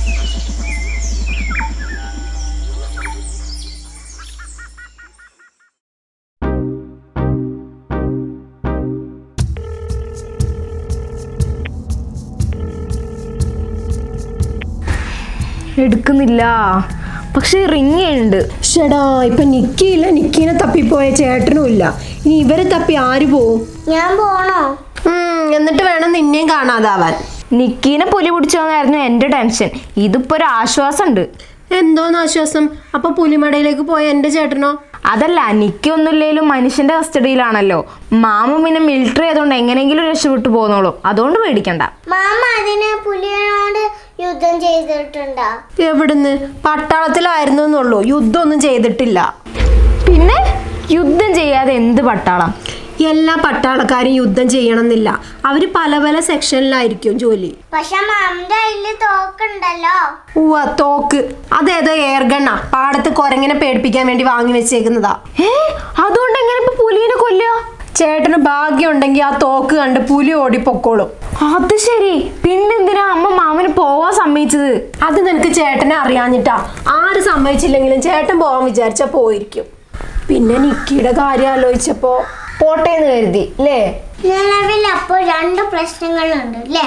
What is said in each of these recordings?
എടുക്കുന്നില്ല പക്ഷെ റിങ് ഉണ്ട് ഷടാ ഇപ്പൊ നിക്കിയില്ല നിക്കീനെ തപ്പിപ്പോയ ചേട്ടനും ഇല്ല ഇനി ഇവരെ തപ്പി ആര് പോവും ഞാൻ പോണോ ഉം, എന്നിട്ട് വേണം നിന്നെയും കാണാതാവാൻ നിക്കീനെ പുലി പിടിച്ചോന്നായിരുന്നു എൻ്റെ ടെൻഷൻ ഇതിപ്പോ ഒരു ആശ്വാസം ഉണ്ട് എന്തോന്ന് ആശ്വാസം അപ്പൊ പുലിമടയിലേക്ക് പോയ എന്റെ ചേട്ടനോ അതല്ല നിക്കി ഒന്നുമില്ലേലും മനുഷ്യന്റെ കസ്റ്റഡിയിലാണല്ലോ മാമ പിന്നെ മിലിറ്ററി ആയതുകൊണ്ട് എങ്ങനെയെങ്കിലും രക്ഷപ്പെട്ടു പോന്നോളൂ അതുകൊണ്ട് പേടിക്കണ്ട മാമ അതിന് പുലിയോട് യുദ്ധം ചെയ്തിട്ടുണ്ടോ എവിടുന്ന് പട്ടാളത്തിലായിരുന്നു എന്നുള്ളൂ യുദ്ധമൊന്നും ചെയ്തിട്ടില്ല പിന്നെ യുദ്ധം ചെയ്യാതെ എന്ത് പട്ടാളം എല്ലാ പട്ടാളക്കാരും യുദ്ധം ചെയ്യണമെന്നില്ല അവര് പല പല സെക്ഷനിലായിരിക്കും ജോലി പക്ഷെ മാമിന്റെ കയ്യില് തോക്കുണ്ടല്ലോ ഉവ്വ തോക്ക് അതേതോ എയർഗണ്ണ പാടത്ത് കൊരങ്ങനെ പേടിപ്പിക്കാൻ വേണ്ടി വാങ്ങി വെച്ചേക്കുന്നതാ ഏ അതുകൊണ്ട് എങ്ങനെ ഇപ്പൊ പുലിനെ കൊല്ലുക ചേട്ടന് ഭാഗ്യം ഉണ്ടെങ്കിൽ ആ തോക്ക് കണ്ട് പുലി ഓടിപ്പൊക്കോളും അത് ശരി പിന്നെന്തിനാ അമ്മ മാമന് പോവാൻ സമ്മതിച്ചത് അത് നിനക്ക് ചേട്ടനെ അറിയാഞ്ഞിട്ടാ ആര് സമ്മതിച്ചില്ലെങ്കിലും ചേട്ടൻ പോവാൻ വിചാരിച്ചാ പോയിരിക്കും പിന്നെ നിക്കിയുടെ കാര്യം ആലോചിച്ചപ്പോ പോട്ടെ എന്ന് കരുതി അല്ലേ നിലവിൽ അപ്പോൾ രണ്ട് പ്രശ്നങ്ങളുണ്ട് അല്ലേ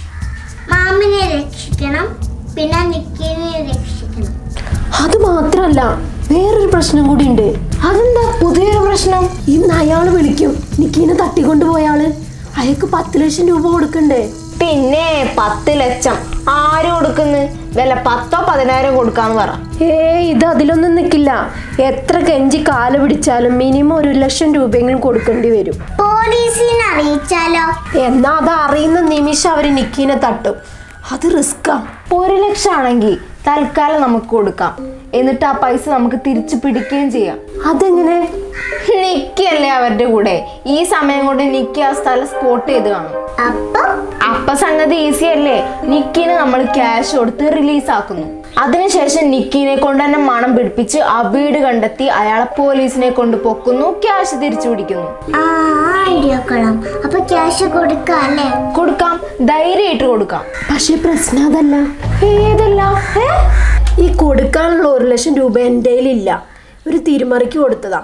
മാമിനെ രക്ഷിക്കണം പിന്നെ നിക്കിനെ രക്ഷിക്കണം അത് മാത്രല്ല വേറൊരു പ്രശ്നം കൂടി ഉണ്ട് അതെന്താ പുതിയൊരു പ്രശ്നം ഇന്ന് അയാള് വിളിക്കും നിക്കീനെ തട്ടിക്കൊണ്ടുപോയാള് അയാൾക്ക് പത്ത് ലക്ഷം രൂപ കൊടുക്കണ്ടേ പിന്നെ പത്ത് ലക്ഷം ആര് കൊടുക്കുന്നു വില പത്തോ പതിനായിരം കൊടുക്കാന്ന് പറ ഏ ഇത് അതിലൊന്നും നിൽക്കില്ല എത്ര കെഞ്ചി കാല് പിടിച്ചാലും മിനിമം ഒരു ലക്ഷം രൂപയെങ്കിലും കൊടുക്കേണ്ടി വരും പോലീസിനെ അറിയിച്ചാലോ എന്നാ അത് അറിയുന്ന നിമിഷം അവര് നിക്കീനെ തട്ടും അത് റിസ്ക്കാ ഒരു ലക്ഷം ആണെങ്കിൽ തൽക്കാലം നമുക്ക് കൊടുക്കാം എന്നിട്ട് ആ പൈസ നമുക്ക് തിരിച്ചു പിടിക്കുകയും ചെയ്യാം അതെങ്ങനെ നിക്കല്ലേ അവരുടെ കൂടെ ഈ സമയം കൊണ്ട് നിക്കി ആ സ്ഥലം സ്പോട്ട് ചെയ്ത് കാണും അപ്പൊ അപ്പൊ സംഗതി ഈസി അല്ലേ നിക്കിനെ നമ്മൾ ക്യാഷ് കൊടുത്ത് റിലീസ് ആക്കുന്നു അതിനുശേഷം നിക്കിനെ കൊണ്ട് തന്നെ മണം പിടിപ്പിച്ച് ആ വീട് കണ്ടെത്തി അയാളെ പോലീസിനെ കൊണ്ട് പൊക്കുന്നു ക്യാഷ് തിരിച്ചു പിടിക്കുന്നു ആ ഐഡിയ കൊള്ളാം അപ്പൊ ക്യാഷ് കൊടുക്കാം അല്ലേ കൊടുക്കാം ധൈര്യമായിട്ട് കൊടുക്കാം പക്ഷെ പ്രശ്നം അതല്ല ഏതല്ല ഏ? ഈ കൊടുക്കാനുള്ള ഒരു ലക്ഷം രൂപ എൻ്റെ ഇല്ല ഒരു തിരുമറിക്ക് കൊടുത്തതാ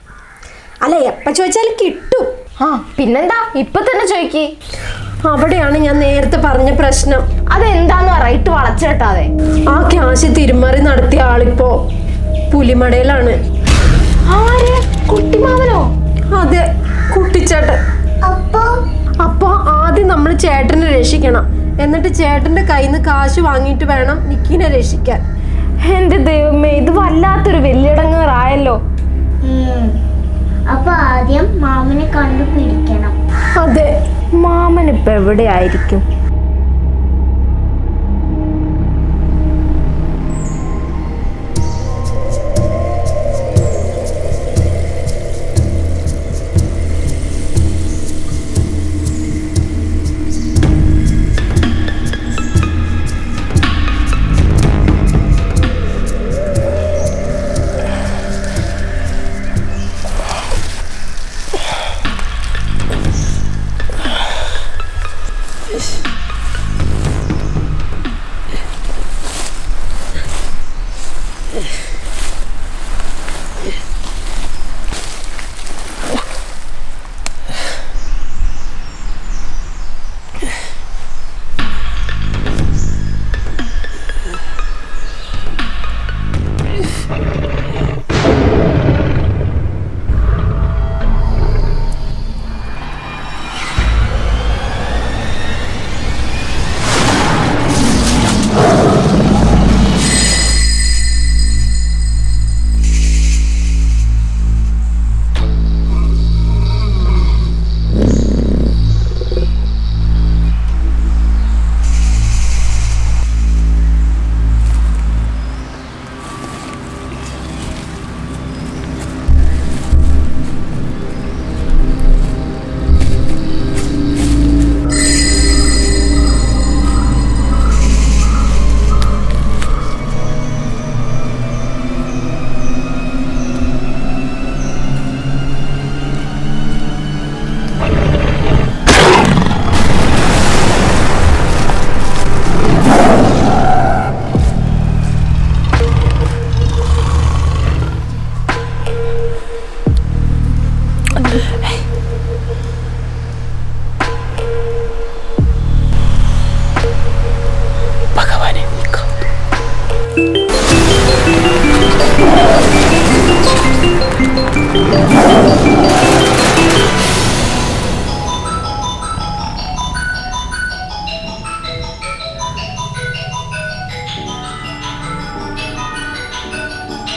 അല്ല എപ്പ ചോദിച്ചാലും കിട്ടും ആ പിന്നെന്താ ഇപ്പൊ തന്നെ ചോയ്ക്ക് അവിടെയാണ് ഞാൻ നേരത്തെ പറഞ്ഞ പ്രശ്നം അതെന്താന്ന് റൈറ്റ് വളച്ചേട്ടാതെ ആ ക്യാഷ് തിരുമറി നടത്തിയ ആളിപ്പോ പുലിമടയിലാണ് ആര് കുട്ടിമാവനോ അതെ കുട്ടിച്ചേട്ടൻ അപ്പൊ അപ്പൊ ആദ്യം നമ്മൾ ചേട്ടനെ രക്ഷിക്കണം എന്നിട്ട് ചേട്ടന്റെ കയ്യിൽ നിന്ന് കാശ് വാങ്ങിയിട്ട് വേണം നിക്കിനെ രക്ഷിക്കാൻ എന്റെ ദൈവമേ ഇത് വല്ലാത്തൊരു വെല്ലിടങ്ങാറായല്ലോ ഉം. അപ്പൊ ആദ്യം മാമിനെ കണ്ടുപിടിക്കണം അതെ മാമൻ ഇപ്പൊ എവിടെയായിരിക്കും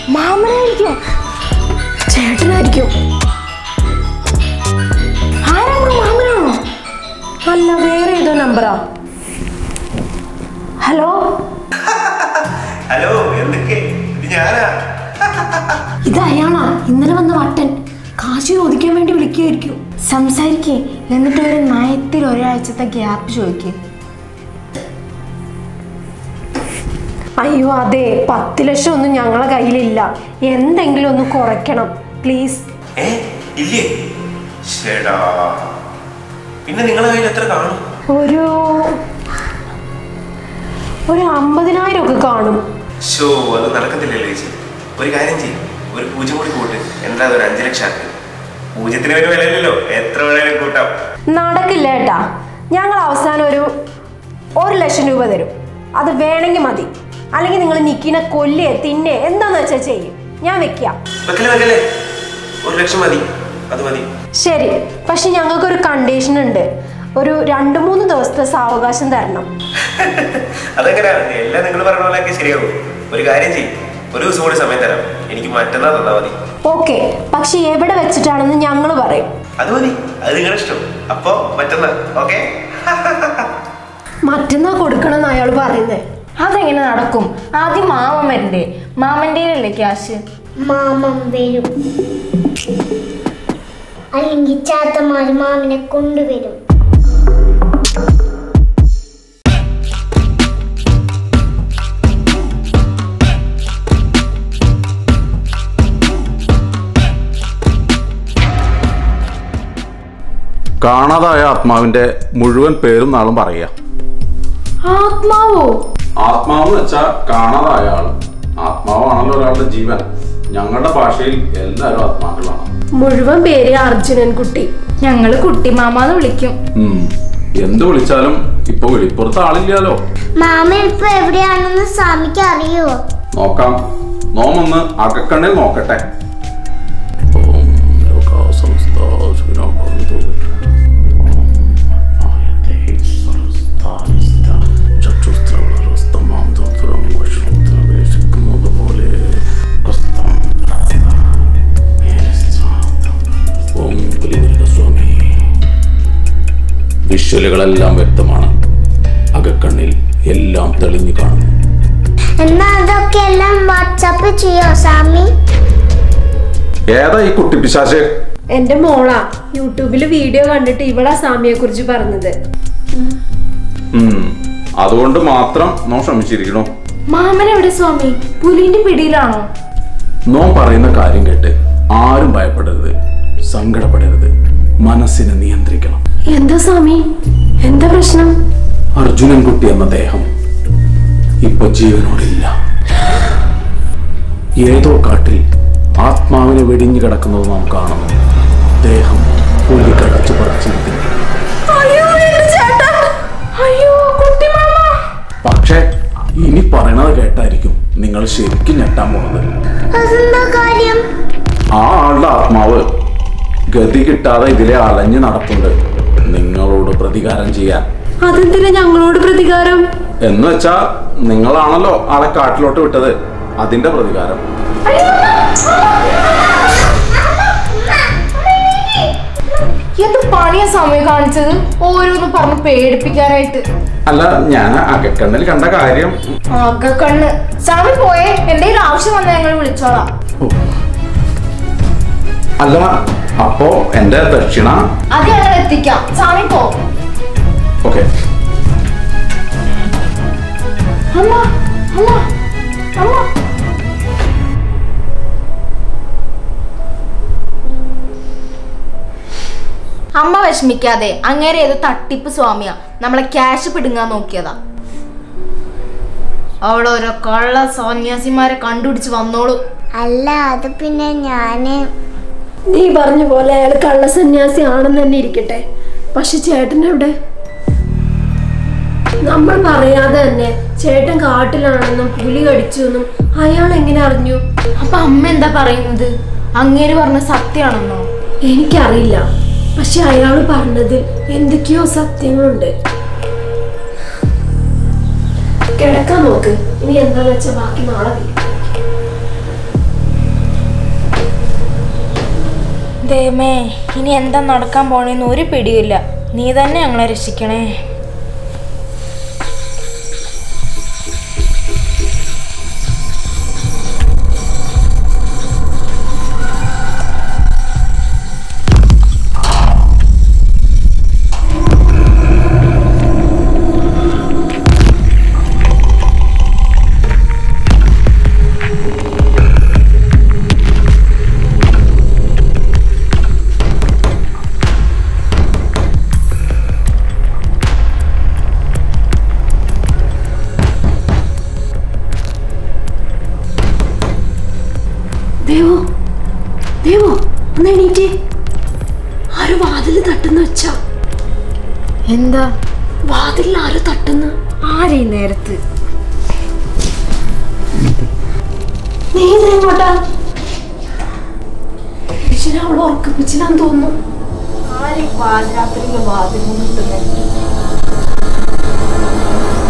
മാമനായിരിക്കും ചേട്ടനായിരിക്കും ആരാണ് മാമനാണോ അല്ല വേറെ ഏതോ നമ്പറാ ഹലോ ഹലോ എന്തൊക്കെ ഇത് ഞാനാ ഇത് അയാളാ ഇന്നലെ വന്ന വട്ടൻ കാശ് ചോദിക്കാൻ വേണ്ടി വിളിക്കുകയായിരിക്കും സംസാരിക്കേ എന്നിട്ട് ഒരു നയത്തിൽ ഒരാഴ്ചത്തെ ഗ്യാപ്പ് ചോദിക്കേ അയ്യോ അതെ പത്ത് ലക്ഷം ഒന്നും ഞങ്ങളെ കയ്യിലില്ല എന്തെങ്കിലും ഒന്ന് കുറയ്ക്കണം പ്ലീസ് ഏ ഇല്ലേ ശേടാ പിന്നെ നിങ്ങളെ കയ്യിൽ എത്ര കാണും ഒരു ഒരു അമ്പതിനായിരം ഒക്കെ കാണും ഷോ അത് നടക്കത്തില്ലല്ലോ ചേച്ചി ഒരു കാര്യം ചെയ്യും ഒരു പൂജ്യം കൂടി കൂട്ട് എന്താ ഒരു അഞ്ചു ലക്ഷം ആക്ക് പൂജ്യത്തിന് ഒരു വിലയില്ലല്ലോ എത്ര വേണേലും കൂട്ടാം നടക്കില്ല ഏട്ടാ ഞങ്ങൾ അവസാനം ഒരു ഒരു ലക്ഷം രൂപ തരും അത് വേണമെങ്കിൽ മതി അല്ലെങ്കിൽ നിങ്ങൾ നിക്കിനെ കൊല്ലേ തിന്നെ എന്താന്ന് വെച്ചാൽ ചെയ്യും ഞാൻ വെക്കാം വെക്കലേ വെക്കലേ ഒരു ലക്ഷം മതി അത് മതി ശരി പക്ഷെ ഞങ്ങൾക്കൊരു കണ്ടീഷൻ ഉണ്ട് ഒരു രണ്ട് മൂന്ന് ദിവസത്തെ സാവകാശം തരണം അതെങ്ങനെയാ എല്ലാം നിങ്ങൾ പറഞ്ഞ പോലെയൊക്കെ ശരിയാവും ഒരു കാര്യം ചെയ്യും ഒരു ദിവസം കൂടി സമയം തരാം എനിക്ക് മറ്റന്നാൾ തന്നാ മതി ഓക്കെ പക്ഷെ എവിടെ വെച്ചിട്ടാണെന്ന് ഞങ്ങൾ പറയും അത് മതി അത് നിങ്ങളുടെ ഇഷ്ടം അപ്പോ മറ്റന്നാൾ ഓക്കെ മറ്റന്നാ കൊടുക്കണം എന്ന് അയാൾ പറയുന്നേ അതെങ്ങനെ നടക്കും ആദ്യം മാമൻ വരണ്ടേ മാമൻ്റെ അല്ലേ ക്യാഷ് മാമൻ വരും അല്ലെങ്കിൽ ചാത്തമാര് മാമിനെ കൊണ്ടുവരും കാണാതായ ആത്മാവിന്റെ മുഴുവൻ പേരും നാളും പറയുക ആത്മാവോ ആത്മാവ് എന്ന് വെച്ചാൽ കാണാതായ ആള് ആത്മാവാണല്ലോ ഒരാളുടെ ജീവൻ ഞങ്ങളുടെ ഭാഷയിൽ എല്ലാവരും ആത്മാക്കളാണ് മുഴുവൻ പേര് അർജുനൻ കുട്ടി ഞങ്ങള് കുട്ടിമാമാന്ന് വിളിക്കും ഉം. എന്ത് വിളിച്ചാലും ഇപ്പൊ വെളിപ്പുറത്ത് ആളില്ലാലോ മാമൻ ഇപ്പൊ എവിടെയാണെന്ന് സ്വാമിക്ക് അറിയുമോ നോക്കാം നോമൊന്ന് അകക്കണ്ണിൽ നോക്കട്ടെ ഓം ലോകാസംസ്ഥാ സുഖിനോഭവന്തു. ഓം ആയതേ സർവസ്ഥാനസ്ഥ ചക്ഷുസ്ത്രവളഹസ്തമാം തന്ത്രം വശുദ്രവേശിക്കുന്നതുപോലെ ഹസ്തം ഓം പുലിമുരുകസ്വാമി വിഷ്വലുകളെല്ലാം വ്യക്തമാണ് അകക്കണ്ണിൽ എല്ലാം തെളിഞ്ഞു കാണുന്നു എന്നാ അതൊക്കെ എല്ലാം വാട്സാപ്പ് ചെയ്യോ സ്വാമി ഏതാ ഈ കുട്ടി പിശാശ് എന്റെ മോളാ യൂട്യൂബിൽ വീഡിയോ കണ്ടിട്ട് ഇവളാ സ്വാമിയെ കുറിച്ച് പറഞ്ഞത് ഉം. അതുകൊണ്ട് മാത്രം നോ ശ്രമിച്ചിരിക്കണു മാമൻ എവിടെ സ്വാമി പുലിന്റെ പിടിയിലാണോ നോ പറയുന്ന കാര്യം കേട്ട് ആരും ഭയപ്പെടരുത് സങ്കടപ്പെടരുത് മനസ്സിനെ നിയന്ത്രിക്കണം എന്താ സ്വാമി എന്താ പ്രശ്നം അർജുനൻ കുട്ടി എന്ന ദേഹം ഇപ്പൊ ജീവനോടില്ല ഏതോ കാട്ടിൽ ആത്മാവിനെ വെടിഞ്ഞു കിടക്കുന്നത് നാം കാണുന്നു ദേഹം പുലി കടിച്ചു പറിച്ചിരിക്കുന്നു അയ്യോ എന്റെ ചേട്ടാ അയ്യോ കുട്ടിമാമ പക്ഷേ ഇനി പറയണത് കേട്ടായിരിക്കും നിങ്ങൾ ശരിക്കും ഞെട്ടാൻ പോകുന്നത് അതെന്താ കാര്യം ആ ആളുടെ ആത്മാവ് ഗതി കിട്ടാതെ ഇതിലെ അലഞ്ഞു നടപ്പുണ്ട് നിങ്ങളോട് പ്രതികാരം ചെയ്യാൻ അതെന്തിനാ ഞങ്ങളോട് പ്രതികാരം എന്ന് വെച്ചാ നിങ്ങളാണല്ലോ ആളെ കാട്ടിലോട്ട് വിട്ടത് അതിന്റെ പ്രതികാരം എന്ത് പണിയാ സമയം കാണിച്ചത് ഓരോന്ന് പറഞ്ഞ് പേടിപ്പിക്കാനായിട്ട് അല്ല ഞാൻ അകക്കണ്ണിൽ കണ്ട കാര്യം ആകെ കണ്ണ് സ്വാമി പോയേ എന്തെങ്കിലും ആവശ്യം വന്നാൽ ഞങ്ങൾ വിളിച്ചോളാം ഓ. അല്ല അപ്പോ എന്റെ ദക്ഷിണ അത് ഞങ്ങൾ എത്തിക്കാം സ്വാമി പോ ഓക്കെ അമ്മ അമ്മ അമ്മ അമ്മ വിഷമിക്കാതെ അങ്ങേരെ ഏത് തട്ടിപ്പ് സ്വാമിയാ നമ്മളെ ക്യാഷ് പിടുങ്ങാൻ നോക്കിയതാ അവിടെ ഓരോ കള്ള സന്യാസിമാരെ കണ്ടുപിടിച്ച് വന്നോളൂ അല്ല അത് പിന്നെ ഞാന് നീ പറഞ്ഞ പോലെ അയാൾ കള്ളസന്യാസി ആണെന്ന് തന്നെ ഇരിക്കട്ടെ പക്ഷെ ചേട്ടൻ എവിടെ നമ്മൾ പറയാതെ തന്നെ ചേട്ടൻ കാട്ടിലാണെന്നും പുലി കടിച്ചു എന്നും അയാൾ എങ്ങനെ അറിഞ്ഞു അപ്പൊ അമ്മ എന്താ പറയുന്നത് അങ്ങേര് പറഞ്ഞ സത്യാണെന്നോ എനിക്കറിയില്ല പക്ഷെ അയാൾ പറഞ്ഞതിൽ എന്തൊക്കെയോ സത്യങ്ങളുണ്ട് കിടക്കാൻ നോക്ക് ഇനി എന്താന്ന് വെച്ചാ ബാക്കി നാളെ വരും ദൈവമേ ഇനി എന്താ നടക്കാൻ പോണേന്ന് ഒരു പിടിയില്ല നീ തന്നെ ഞങ്ങളെ രക്ഷിക്കണേ ദേവോ ദേവോ ഒന്ന് എണീറ്റ് ആരോ വാതിൽ തട്ടുന്ന വെച്ചാ എന്താ വാതിലിൽ ആരോ തട്ടുന്നു ആരെ ഈ നേരത്ത് നീ ഇതെങ്ങോട്ടാ ഈശ്വര അവൾ ഉറക്കപ്പിച്ചില്ലാന്ന് തോന്നുന്നു ആരും പാതിരാത്രിയിൽ വാതിൽ മുട്ടുന്നത്